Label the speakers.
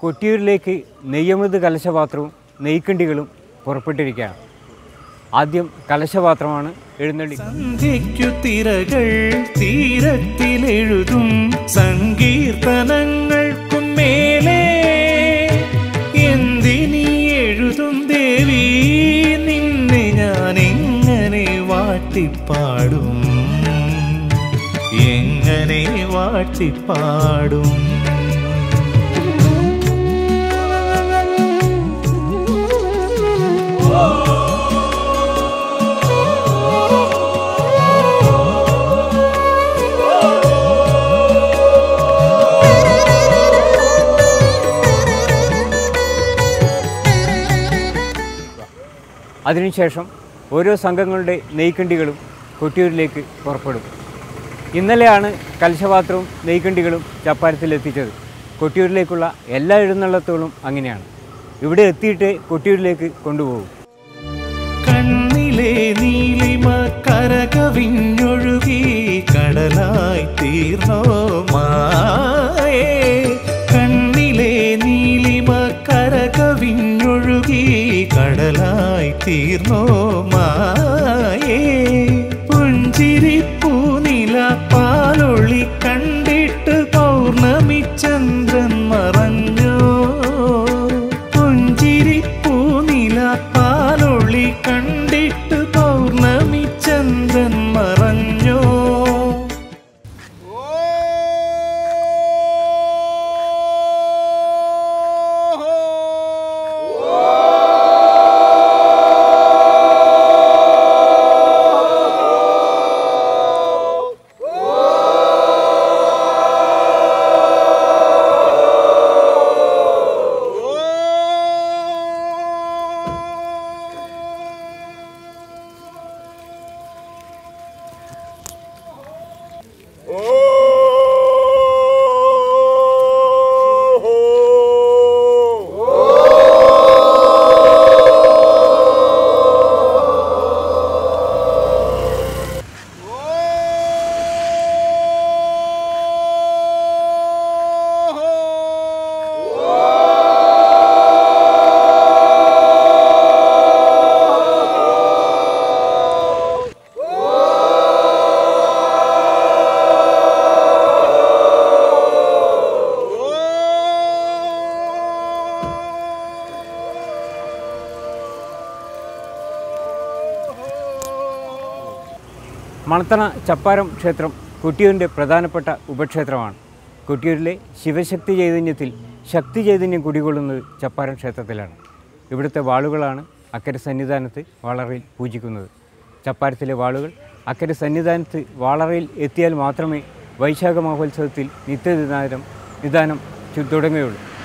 Speaker 1: കൊട്ടിയൂരിലേക്ക് നെയ്യമൃത് കലശപാത്രവും നെയ്ക്കണ്ടികളും പുറപ്പെട്ടിരിക്കുകയാണ് ആദ്യം കലശപാത്രമാണ് എഴുന്നള്ളി
Speaker 2: സന്ധ്യയ്ക്കു തിരകൾ തീരത്തിലെഴുതും സങ്കീർത്തനങ്ങൾക്കും മേലെ എന്തിനീ എഴുതും ദേവി നിന്നെ ഞാൻ എങ്ങനെ വാട്ടിപ്പാടും എങ്ങനെ വാട്ടിപ്പാടും
Speaker 1: അതിനുശേഷം ഓരോ സംഘങ്ങളുടെ നെയ്ക്കണ്ടികളും കൊട്ടിയൂരിലേക്ക് പുറപ്പെടും ഇന്നലെയാണ് കലശപാത്രവും നെയ്ക്കണ്ടികളും ചപ്പാരത്തിലെത്തിച്ചത് കൊട്ടിയൂരിലേക്കുള്ള എല്ലാ എഴുന്നള്ളത്തുകളും അങ്ങനെയാണ് ഇവിടെ എത്തിയിട്ട് കൊട്ടിയൂരിലേക്ക് കൊണ്ടുപോകും
Speaker 2: കണ്ണിലെ നീലിമ കരകവിഞ്ഞൊഴുകി കടലായി തീർന്നോ മായേ കണ്ണിലെ നീലിമ കരകവിഞ്ഞൊഴുകി കടലായി തീർന്നോ മായേ പുഞ്ചിരി പൂനില പാലൊളി കണ്ടിട്ട് പൗർണമി ചന്ദ്രൻ മറഞ്ഞോ പുഞ്ചിരി പൂനില പാലൊളി കണ്ടിട്ട് പൗർണമി ചന്ദ്രൻ മറഞ്ഞോ
Speaker 1: മണത്തണ ചപ്പാരം ക്ഷേത്രം കൊട്ടിയൂരിൻ്റെ പ്രധാനപ്പെട്ട ഉപക്ഷേത്രമാണ് കൊട്ടിയൂരിലെ ശിവശക്തി ചൈതന്യത്തിൽ ശക്തി ചൈതന്യം കുടികൊള്ളുന്നത് ചപ്പാരം ക്ഷേത്രത്തിലാണ് ഇവിടുത്തെ വാളുകളാണ് അക്കരെ സന്നിധാനത്ത് വാളറയിൽ പൂജിക്കുന്നത് ചപ്പാരത്തിലെ വാളുകൾ അക്കരെ സന്നിധാനത്ത് വാളറയിൽ എത്തിയാൽ മാത്രമേ വൈശാഖ മഹോത്സവത്തിൽ നിത്യനിദാനം നിദാനം ചു- തുടങ്ങുകയുള്ളൂ